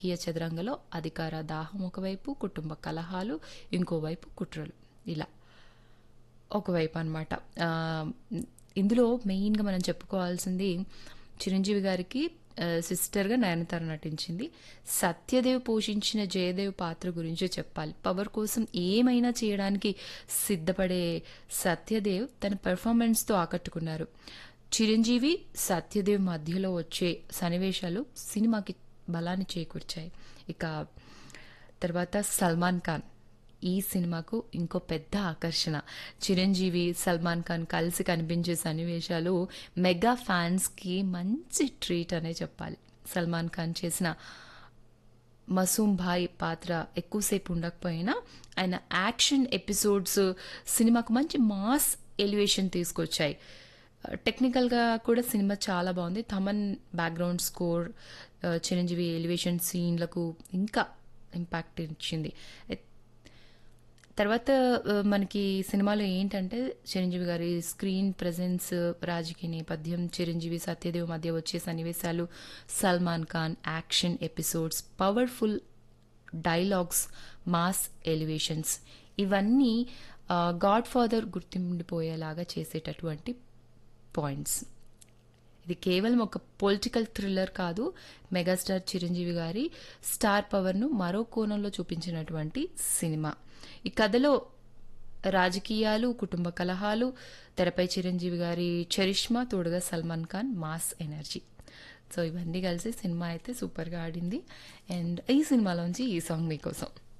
రాజకీయ చదరంగంలో అధికార దాహం ఒకవైపు కుటుంబ కలహాలు ఇంకోవైపు కుట్రలు ఇలా ఒకవైపు అనమాట ఇందులో మెయిన్గా మనం చెప్పుకోవాల్సింది చిరంజీవి గారికి ఆ, సిస్టర్గా నయనతార నటించింది సత్యదేవ్ పోషించిన జయదేవ్ పాత్ర గురించి చెప్పాలి పవర్ కోసం ఏమైనా చేయడానికి సిద్ధపడే సత్యదేవ్ తన పెర్ఫార్మెన్స్తో ఆకట్టుకున్నారు చిరంజీవి సత్యదేవ్ మధ్యలో వచ్చే సన్నివేశాలు సినిమాకి బలాన్ని చేకూర్చాయి ఇక తర్వాత సల్మాన్ ఖాన్ ఈ సినిమాకు ఇంకో పెద్ద ఆకర్షణ చిరంజీవి సల్మాన్ ఖాన్ కలిసి కనిపించే సన్నివేశాలు మెగా ఫ్యాన్స్కి మంచి ట్రీట్ అనే చెప్పాలి సల్మాన్ ఖాన్ చేసిన మసూమ్ భాయ్ పాత్ర ఎక్కువసేపు ఉండకపోయినా ఆయన యాక్షన్ ఎపిసోడ్స్ సినిమాకు మంచి మాస్ ఎలివేషన్ తీసుకొచ్చాయి టెక్నికల్గా కూడా సినిమా చాలా బాగుంది Thaman background score Chiranjeevi elevation సీన్లకు ఇంకా ఇంపాక్ట్ ఇచ్చింది తర్వాత ఆ, మనకి సినిమాలో ఏంటంటే చిరంజీవి గారి స్క్రీన్ ప్రెజెన్స్ రాజకీయ నేపథ్యం చిరంజీవి సత్యదేవ్ మధ్య వచ్చే సన్నివేశాలు Salman Khan action episodes powerful dialogues mass elevations ఇవన్నీ గాడ్ ఫాదర్ గుర్తుండిపోయేలాగా చేసేటటువంటి పాయింట్స్ ఇది కేవలం ఒక పొలిటికల్ థ్రిల్లర్ కాదు మెగాస్టార్ చిరంజీవి గారి స్టార్ పవర్ను మరో కోణంలో చూపించినటువంటి సినిమా ఈ కథలో రాజకీయాలు కుటుంబ కలహాలు తెరపై చిరంజీవి గారి చరిష్మా తోడుగా Salman Khan mass energy so ఇవన్నీ కలిసి సినిమా అయితే సూపర్గా ఆడింది అండ్ ఈ సినిమాలోంచి ఈ సాంగ్ మీకోసం